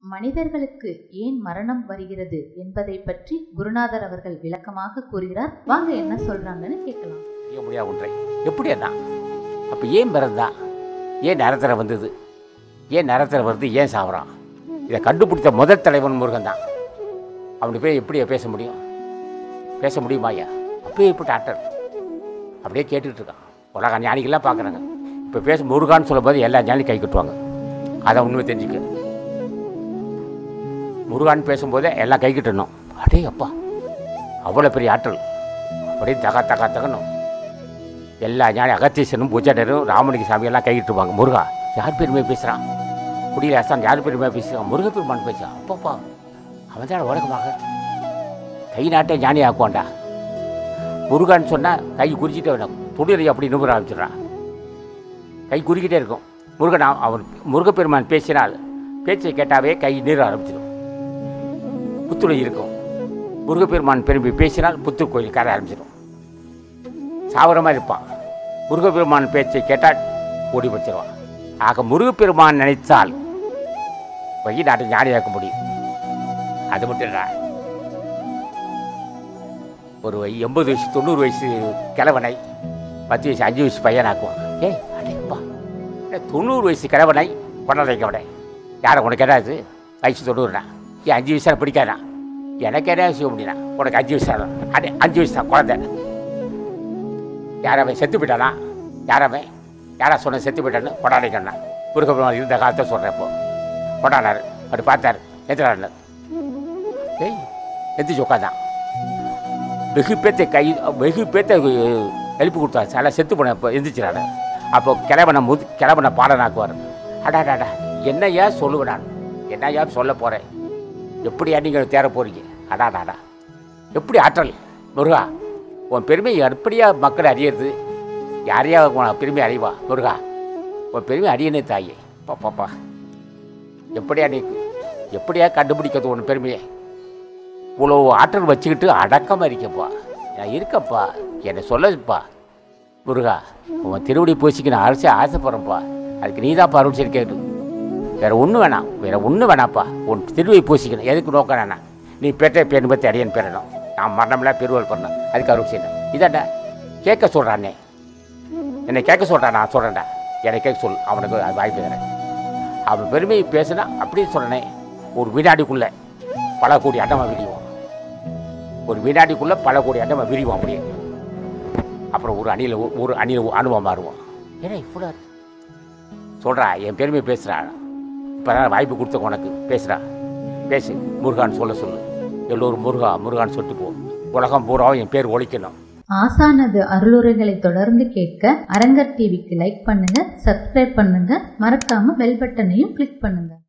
மனிதர்களுக்கு ஏன் மரணம் வருகிறது என்பதை பற்றி குருநாதர் அவர்கள் விளக்கமாக கூறுகிறார் வாங்க என்ன சொல்றாங்கன்னு கேட்கலாம் செய்ய முடியாது ஒன்றை எப்படி அதான் அப்போ ஏன் பிறந்தா ஏன் நரத்திர வந்தது ஏன் நரத்திர வருது ஏன் சாவறான் இதை கண்டுபிடித்த முதல் தலைவன் முருகன் தான் அவனுக்கு போய் எப்படி பேச முடியும் பேச முடியுமா ஐயா அப்பயே இப்படி ஆட்டர் அப்படியே கேட்டுக்கிட்டு இருக்கான் உலக ஞானிகள்லாம் பார்க்குறாங்க இப்போ பேச முருகான்னு சொல்லும்போது எல்லா ஞானியும் கை கட்டுவாங்க அதை உண்மை தெரிஞ்சுக்க முருகான்னு பேசும்போதே எல்லாம் கை கட்டணும் அடே அப்பா அவ்வளோ பெரிய ஆற்றல் அப்படியே தகா தகா தகணும் எல்லா ஞானி அகத்தீசனும் பூஜாடரும் ராமனுக்கு சாமியெல்லாம் கையிட்டுருவாங்க முருகா யார் பெருமையை பேசுகிறான் குடியில் அசான் யார் பெருமையாக பேசுகிறான் முருகப்பெருமான் பேசுகிறான் அப்பப்பா அவன் தான் உலகமாக கை நாட்டை ஞானி ஆக்குவான்டா முருகான்னு சொன்னால் கை குறிச்சிட்டே வேணும் துணிரை அப்படி நிபுற ஆரம்பிச்சிடுறான் கை குறிக்கிட்டே இருக்கும் முருகன் அவ- அவன் முருகப்பெருமான் பேசினால் பேச்சை கேட்டாவே கை நீர ஆரம்பிச்சிடும் புத்துணை இருக்கும் முருகப்பெருமான் பெருமை பேசினால் புத்தூர் கோயில் கரை ஆரம்பிச்சிடும் சாவரமாக இருப்பான் முருகப்பெருமான் பேச்சை கேட்டால் ஓடி வச்சிருவான் ஆக முருகப்பெருமான் நினைத்தால் வகி நாட்டை ஞானியாக்க முடியும் அது மட்டும் இல்லை ஒரு வை- எண்பது வயசு தொண்ணூறு வயசு கிழவனை பத்து வயசு அஞ்சு வயசு பையனாக்குவான் ஏய் அடேப்பா என்ன தொண்ணூறு வயசு கிழவனை கொண்டாதைக்க விட யாரை உனக்கு என்ன இது வயசு தொண்ணூறுனா ஏன் அஞ்சு வயசு பிடிக்காதா எனக்கு என்ன செய்ய முடியும்னா உனக்கு அஞ்சு வயசு தான் அடே அஞ்சு வயசு தான் குழந்தை யாரவன் செத்து போயிட்டானா யாரவன் யாரா சொன்ன செத்து போயிட்டான்னு கொண்டாடிக்கண்ணா முருகப்பெருமான் இருந்த காலத்தை சொல்கிறேன் இப்போ கொண்டாடினார் அப்படி பார்த்தார் எத்தனை ஏய் எந்திரிச்சு உட்காந்தான் வெகு பேத்த கை வெகு பேத்த எழுப்பி கொடுத்தாரு சில செத்து போன இப்போ எந்திரிச்சிடாரு அப்போ கிளம்பன முது கிளம்பன பாடனாக்குவார் அடாடாடா என்னையா சொல்லுவேன் நான் என்னையா சொல்ல போகிறேன் எப்படியா நீங்கள் தேர போகிறீங்க அடாடாடா எப்படி ஆற்றல் முருகா உன் பெருமை எப்படியா மக்கள் அறியறது யாரையா உன் பெருமை அறிவா முருகா உன் பெருமை அறியனே தாயே பாப்பாப்பா எப்படியா நீ எப்படியா கண்டுபிடிக்கிறது உன் பெருமையை இவ்வளோ ஆற்றல் வச்சுக்கிட்டு அடக்கமாக இருக்கப்பா நான் இருக்கப்பா என்னை சொல்லப்பா முருகா உன் திருவடி பூசிக்கு நான் அரசு ஆசைப்படுறேன்ப்பா அதுக்கு நீ தான் அருள் சரி கேட்டு வேறு ஒன்றும் வேணாம் வேறு ஒன்றும் வேணாம்ப்பா உன் திருவடி பூசிக்கணும் எதுக்கு நோக்கம் வேணாம் நீ பெற்ற பேர் பற்றி அடியன் பெறணும் நான் மரணம்லாம் பெருவல் பண்ணணும் அதுக்கு அருள் செய்யணும் இதாண்டா கேட்க சொல்கிறானே என்னை கேட்க சொல்கிறான் நான் சொல்கிறேன்டா என்னை கேட்க சொல் அவனுக்கு அது வாய்ப்பு தரேன் அவன் பெருமையை பேசுனா அப்படியே சொன்னனே ஒரு வினாடிக்குள்ளே பல கோடி அண்டமாக விரிவோம் ஒரு வினாடிக்குள்ளே பல கோடி அண்டமாக விரிவோம் அப்படியே அப்புறம் ஒரு அணியில் ஒரு அணியில் அனுபவம் மாறுவோம் ஏன்னா இவ்வளோ சொல்கிறா என் பெருமையை பேசுகிறா இப்போ தான் வாய்ப்பு கொடுத்த உனக்கு பேசுகிறா பேசு முருகான்னு சொல்ல சொல்லு எல்லோரும் முருகா முருகான்னு சொல்லிட்டு போ உலகம் பூராவும் என் பேர் ஒழிக்கணும் ஆசானது அருளுரைகளை தொடர்ந்து கேட்க அரங்கர் டிவிக்கு லைக் பண்ணுங்க சப்ஸ்கிரைப் பண்ணுங்க மறக்காம பெல் பட்டனையும் கிளிக் பண்ணுங்க